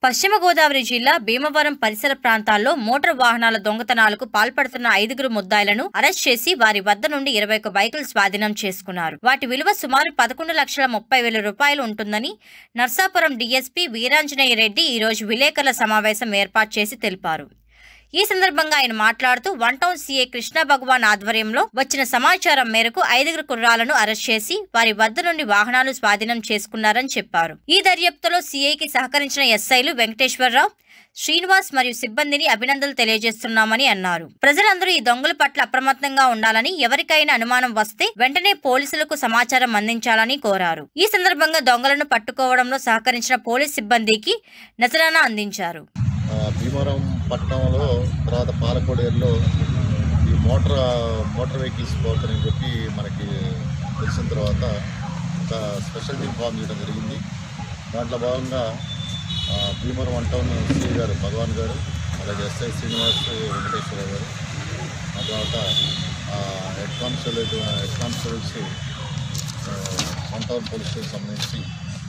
పశ్చిమ గోదావరి జిల్లా భీమవరం పరిసర ప్రాంతాల్లో మోటార్ వాహనాల దొంగతనాలకు పాల్పడుతున్న ఐదుగురు ముద్దాయిలను అరెస్ట్ చేసి వారి వద్ద నుండి ఇరవై ఒక బైకులు స్వాధీనం చేసుకున్నారు వాటి విలువ సుమారు పదకొండు లక్షల ముప్పై వేల రూపాయలు ఉంటుందని నర్సాపురం డీఎస్పీ వీరాంజనేయ రెడ్డి ఈరోజు విలేకరుల సమావేశం ఏర్పాటు చేసి తెలిపారు ఈ సందర్భంగా ఆయన మాట్లాడుతూ one town CA Krishna Bhagavan ఆధ్వర్యంలో వచ్చిన సమాచారం మేరకు ఐదుగురు కుర్రాలను అరెస్ట్ చేసి వారి వద్ద నుండి వాహనాలు స్వాధీనం చేసుకున్నారని చెప్పారు ఈ దర్యాప్తులో సీఐకి సహకరించిన ఎస్ఐలు వెంకటేశ్వరరావు శ్రీనివాస్ మరియు సిబ్బందిని అభినందనలు తెలియజేస్తున్నామని అన్నారు ప్రజలందరూ ఈ దొంగల పట్ల అప్రమత్తంగా ఉండాలని ఎవరికైనా అనుమానం వస్తే వెంటనే పోలీసులకు సమాచారం అందించాలని కోరారు ఈ సందర్భంగా దొంగలను పట్టుకోవడంలో సహకరించిన పోలీస్ సిబ్బందికి నజరానా అందించారు ఆ, భీమవరం పట్టణంలో తర్వాత పాలకోడేరులో ఈ మోటార్ మోటార్ వెహికల్స్ పోతారని చెప్పి మనకి తెలిసిన తర్వాత ఒక స్పెషల్ టీమ్ ఫామ్ చేయడం జరిగింది దాంట్లో భాగంగా ఆ, భీమవరం వన్ టౌన్ సి గారు భగవాన్ గారు అలాగే ఎస్ఐ శ్రీనివాస్ వెంకటేశ్వర గారు ఆ తర్వాత ఆ, హెడ్ కానిస్టేబుల్ హెడ్ కానిస్టేబుల్స్ ఆ, వన్ టౌన్ పోలీస్ స్టేషన్ సంబంధించి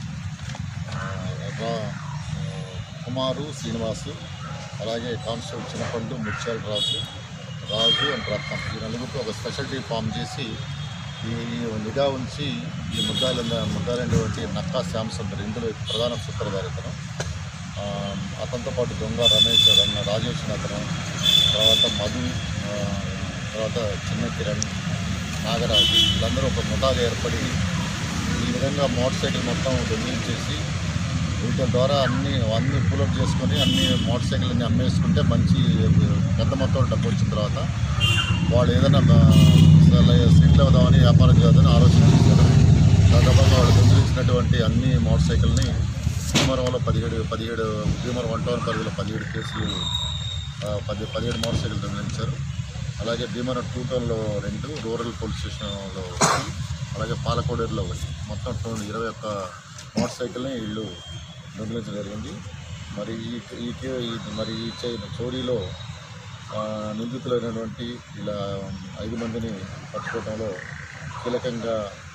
ఆ, రా- కుమారు శ్రీనివాసు అలాగే కానిస్టేబుల్ చిన్నపండు ముత్యాల రాజు రాజు అండ్ రత్నం ఈ నలుగురికి ఒక స్పెషల్ టీం ఫామ్ చేసి ఈ నిఘా ఉంచి ఈ ముద్దాయిల ముద్దాయిలైనటువంటి నక్కా శ్యామ్ సుందర్ ఇందులో ప్రధాన సూత్రధారి ఇతను ఆ, అతనితో పాటు దొంగ రమేష్ అతను రాజేష్ అతను తర్వాత మధు ఆ, తర్వాత చిన్న కిరణ్ నాగరాజు వీళ్ళందరూ ఒక ముఠాగా ఏర్పడి ఈ విధంగా మోటార్ సైకిల్ మొత్తం దొంగిలించేసి వీటి ద్వారా అన్ని అన్ని పులప్ చేసుకొని అన్ని మోటార్ సైకిల్ అన్ని అమ్మేసుకుంటే మంచి పెద్ద మొత్తంలో డబ్బు వచ్చిన తర్వాత వాళ్ళు ఏదైనా సీట్లు అవుదామని వ్యాపారం చేద్దామని ఆలోచన చేశారు దాదాపుగా వాళ్ళు దొంగిలించినటువంటి అన్ని మోటార్ సైకిల్ని భీమవరంలో పదిహేడు పదిహేడు భీమవరం వన్ టౌన్ పరిధిలో పదిహేడు కేసులు ఆ, పది పదిహేడు మోటార్ సైకిల్ దొంగిలించారు అలాగే భీమవరం టూ టౌన్లో రెండు రూరల్ పోలీస్ స్టేషన్లో ఒకటి అలాగే పాలకోడేరులో ఒకటి మొత్తం టూ ఇరవై ఒక్క మోటార్ సైకిల్ని వీళ్ళు దొంగిలించడం జరిగింది మరి ఈ ఈ కే- ఈ- మరి ఈ చై చోరీలో ఆ, నిందితులైనటువంటి ఇలా ఐదు మందిని పట్టుకోవడంలో కీలకంగా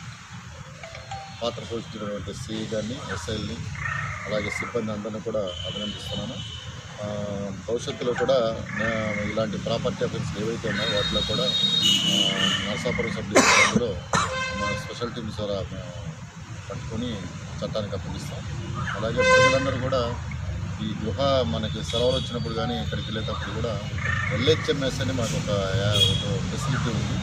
పాత్ర పోషించినటువంటి సిఐ గారిని ఎస్ఐల్ని అలాగే సిబ్బంది అందరిని కూడా అభినందిస్తున్నాను ఆ, భవిష్యత్తులో కూడా నే- ఇలాంటి ప్రాపర్టీ అఫెన్స్ ఏవైతే ఉన్నాయో వాటిలో కూడా ఆ, నరసాపురం సబ్ డివిజన్లో మన స్పెషల్ టీమ్స్ ద్వారా మేము పట్టుకొని చట్టానికి అప్పగిస్తాం అలాగే ప్రజలందరూ కూడా ఈ గృహ మనకి సెలవులు వచ్చినప్పుడు కానీ ఇక్కడికి వెళ్ళేటప్పుడు కూడా ఎల్హెచ్ఎంఎస్ అని మాకు ఒక యా- ఒక ఫెసిలిటీ ఉంది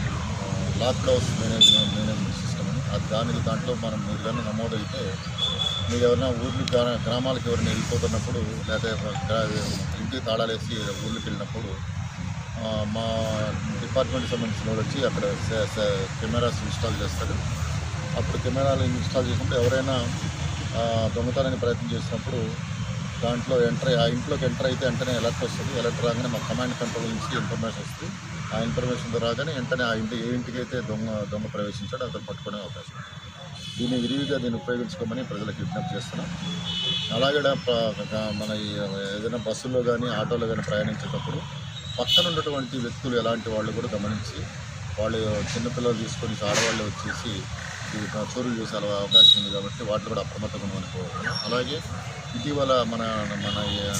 lock house management management system అని అది దానికి దాంట్లో మనం మీరు కానీ నమోదైతే మీరు ఎవరైనా ఊర్లు గ్రా- గ్రామాలకు ఎవరైనా వెళ్ళిపోతున్నప్పుడు లేకపోతే గ్రా- ఇంటికి తాళాలేసి ఊళ్ళకి వెళ్ళినప్పుడు ఆ, మా డిపార్ట్మెంట్కి సంబంధించిన వాళ్ళు వచ్చి అక్కడ స- స- కెమెరాస్ ఇన్స్టాల్ చేస్తారు అప్పుడు కెమెరాలు ఇన్స్టాల్ చేసినప్పుడు ఎవరైనా ఆ, దొంగతనానికి ప్రయత్నం చేసినప్పుడు దాంట్లో ఎంటర్ ఆ ఇంట్లోకి ఎంటర్ అయితే వెంటనే అలర్ట్ వస్తుంది అలర్ట్ రాగానే మా కమాండ్ కంట్రోల్ నుంచి ఇన్ఫర్మేషన్ వస్తుంది ఆ ఇన్ఫర్మేషన్ రాగానే వెంటనే ఆ ఇంటి ఏ ఇంటికి అయితే దొంగ దొంగ ప్రవేశించాడో అతను పట్టుకునే అవకాశం ఉంది. దీన్ని విరివిగా దీన్ని ఉపయోగించుకోమని ప్రజలకు విజ్ఞప్తి చేస్తున్నాం అలాగే ప- ప- మన ఈ ఏదైనా బస్సుల్లో కానీ ఆటోలో కానీ ప్రయాణించేటప్పుడు పక్కన ఉన్నటువంటి వ్యక్తులు ఎలాంటి వాళ్ళు కూడా గమనించి వాళ్ళు చిన్నపిల్లలు తీసుకొని ఆడవాళ్ళు వచ్చేసి ఈ చోరులు చేసే అలా అవకాశం ఉంది కాబట్టి వాటిలో కూడా అప్రమత్తంగా ఉండమని కోరుతున్నాం అలాగే ఇటీవల మన మన ఈ, ఆ,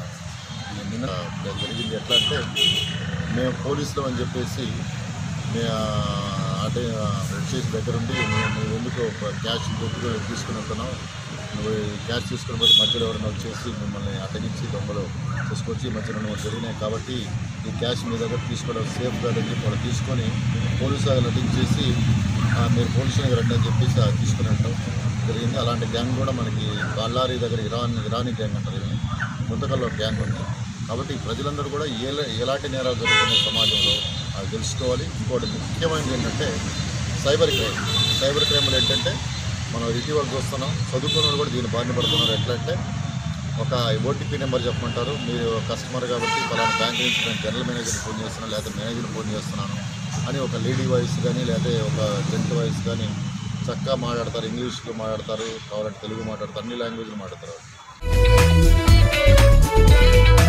ఈ నిన్న జరిగింది ఎట్లా అంటే మేము పోలీసులు అని చెప్పేసి మే అంటే రెడ్ చేసి దగ్గరుండి నువ్వు నువ్వు ఎందుకు క్యాష్ దొరికి తీసుకుని వెళ్తున్నావు నువ్వు ఈ క్యాష్ తీసుకుని పోయి మధ్యలో ఎవరైనా వచ్చేసి మిమ్మల్ని అడ్డగించి దొంగలు తీసుకొచ్చి మధ్యలో నువ్వు జరిగినాయి కాబట్టి ఈ క్యాష్ మీ దగ్గర తీసుకోవడం సేఫ్ కాదని చెప్పి వాళ్ళు తీసుకొని పోలీసు వాళ్ళు నటించేసి ఆ, మీరు పోలీసు దగ్గర రండి అని చెప్పేసి అది తీసుకుని వెళ్ళడం జరిగింది అలాంటి గ్యాంగ్ కూడా మనకి బళ్ళారి దగ్గర ఇరాన్ ఇరానీ గ్యాంగ్ అంటారు ఇది ముంతకల్లో గ్యాంగ్ ఉంది కాబట్టి ప్రజలందరూ కూడా ఏ ఎలాంటి నేరాలు జరుగుతున్నాయి సమాజంలో అది తెలుసుకోవాలి ఇంకోటి ముఖ్యమైనది ఏంటంటే సైబర్ క్రైమ్ సైబర్ క్రైమ్లు ఏంటంటే మనం ఇటీవల చూస్తున్నాం చదువుకున్న వాళ్ళు కూడా దీన్ని బారిన పడుతున్నారు ఎట్లా అంటే ఒక ఓటీపీ నెంబర్ చెప్పమంటారు మీరు కస్టమర్ కాబట్టి పలానా బ్యాంక్ నుంచి నేను జనరల్ మేనేజర్ని ఫోన్ చేస్తున్నాను లేదా మేనేజర్ని ఫోన్ చేస్తున్నాను అని ఒక లేడీ వాయిస్ కానీ లేదా ఒక జెంట్ వాయిస్ కానీ చక్కగా మాట్లాడతారు ఇంగ్లీష్లో మాట్లాడతారు కావాలంటే తెలుగు మాట్లాడతారు అన్ని లాంగ్వేజ్లు మాట్లాడతారు